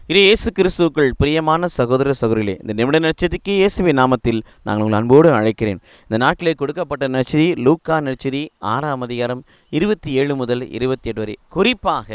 இது இயேசு கிறிஸ்துவுக்குள் பிரியமான சகோதர சகோதரிகளே இந்த நிமிட நட்சத்திற்கு இயேசுவின் நாமத்தில் நாங்கள் உங்கள் அன்போடு அழைக்கிறேன் இந்த நாட்டிலே கொடுக்கப்பட்ட நச்சரி லூக்கா நச்சரி ஆறாம் அதிகாரம் இருபத்தி ஏழு முதல் இருபத்தி எட்டு வரை குறிப்பாக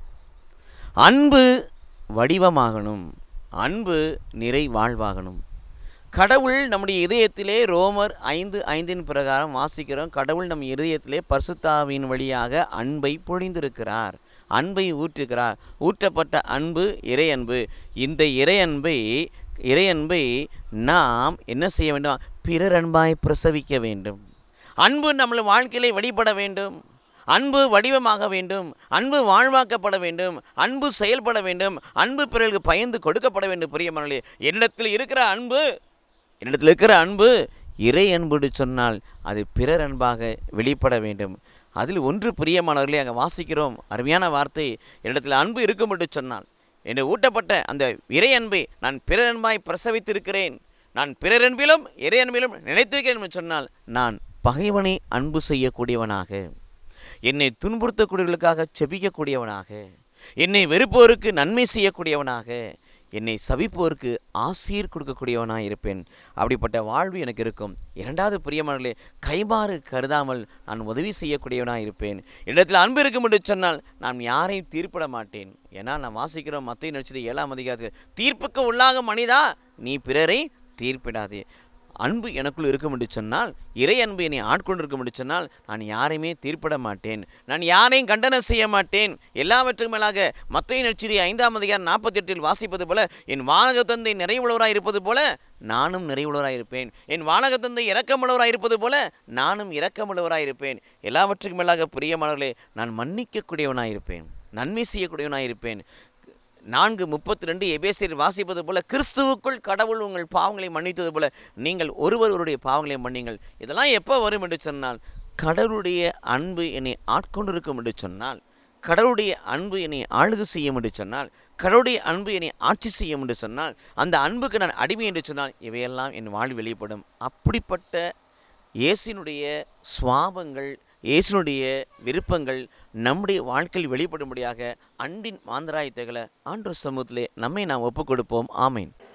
அன்பு வடிவமாகணும் அன்பு நிறை வாழ்வாகணும் கடவுள் நம்முடைய இதயத்திலே ரோமர் ஐந்து ஐந்தின் பிரகாரம் வாசிக்கிறோம் கடவுள் நம் இதயத்திலே பரிசுத்தாவின் வழியாக அன்பை பொழிந்திருக்கிறார் அன்பை ஊற்றுகிறார் ஊற்றப்பட்ட அன்பு இறை அன்பு இந்த இறை அன்பை இறை அன்பை நாம் என்ன செய்ய வேண்டும் பிறர் அன்பாய் பிரசவிக்க வேண்டும் அன்பு நம்மள வாழ்க்கையிலே வெளிப்பட வேண்டும் அன்பு வடிவமாக வேண்டும் அன்பு வாழ்வாக்கப்பட வேண்டும் அன்பு செயல்பட வேண்டும் அன்பு பிறருக்கு பயந்து கொடுக்கப்பட வேண்டும் பிரியமானே என்னிடத்தில் இருக்கிற அன்பு என்னிடத்தில் இருக்கிற அன்பு இறை அன்புடு சொன்னால் அது பிறர் அன்பாக வெளிப்பட வேண்டும் அதில் ஒன்று பிரியமானவர்களே அங்கே வாசிக்கிறோம் அருமையான வார்த்தை என்னிடத்தில் அன்பு இருக்கும் என்று சொன்னால் என்னை ஊட்டப்பட்ட அந்த இறை அன்பை நான் பிறர் அன்பாய் பிரசவித்திருக்கிறேன் நான் பிறர் அன்பிலும் இறை அன்பிலும் நினைத்திருக்கிறேன் என்று சொன்னால் நான் பகைவனை அன்பு செய்யக்கூடியவனாக என்னை துன்புறுத்தக்கூடியவர்களுக்காக செபிக்கக்கூடியவனாக என்னை வெறுப்போருக்கு நன்மை செய்யக்கூடியவனாக என்னை சபிப்போருக்கு ஆசீர் கொடுக்கக்கூடியவனாக இருப்பேன் அப்படிப்பட்ட வாழ்வு எனக்கு இருக்கும் இரண்டாவது பிரியமானே கைமாறு கருதாமல் நான் உதவி செய்யக்கூடியவனாக இருப்பேன் இடத்துல அன்பு இருக்கும் என்று சொன்னால் நான் யாரையும் தீர்ப்பிட மாட்டேன் ஏன்னா நான் வாசிக்கிறோம் மத்திய நினைச்சது ஏழாம் அதிகாரத்தில் தீர்ப்புக்கு உள்ளாக மனிதா நீ பிறரை தீர்ப்பிடாதே அன்பு எனக்குள் இருக்கும் என்று சொன்னால் இறை அன்பு என்னை ஆட்கொண்டிருக்கும் என்று சொன்னால் நான் யாரையுமே தீர்ப்பிட மாட்டேன் நான் யாரையும் கண்டனம் செய்ய மாட்டேன் எல்லாவற்றுக்கும் மேலாக மத்திய நட்சதி ஐந்தாம் அதிகாரம் நாற்பத்தி எட்டில் வாசிப்பது போல என் வானக தந்தை நிறைவுள்ளவராக இருப்பது போல நானும் நிறைவுள்ளவராக இருப்பேன் என் வானக தந்தை இரக்கமுள்ளவராக இருப்பது போல நானும் இரக்கமுள்ளவராக இருப்பேன் எல்லாவற்றுக்கும் மேலாக பிரியமானவர்களே நான் மன்னிக்கக்கூடியவனாக இருப்பேன் நன்மை செய்யக்கூடியவனாக இருப்பேன் நான்கு முப்பத்தி ரெண்டு எபேசியர் வாசிப்பது போல கிறிஸ்துவுக்குள் கடவுள் உங்கள் பாவங்களை மன்னித்தது போல நீங்கள் ஒருவருடைய பாவங்களை மன்னிங்கள் இதெல்லாம் எப்போ வரும் என்று சொன்னால் கடவுளுடைய அன்பு என்னை ஆட்கொண்டிருக்கும் என்று சொன்னால் கடவுளுடைய அன்பு என்னை ஆளுகை செய்யும் என்று சொன்னால் கடவுளுடைய அன்பு என்னை ஆட்சி செய்யும் என்று சொன்னால் அந்த அன்புக்கு நான் அடிமை என்று சொன்னால் இவையெல்லாம் என் வாழ்வு வெளிப்படும் அப்படிப்பட்ட இயேசுனுடைய சுவாபங்கள் இயேசுனுடைய விருப்பங்கள் நம்முடைய வாழ்க்கையில் வெளிப்படும்படியாக அன்பின் மாந்தராயத்தைகளை ஆண்டு சமூகத்திலே நம்மை நாம் ஒப்புக் கொடுப்போம் ஆமேன்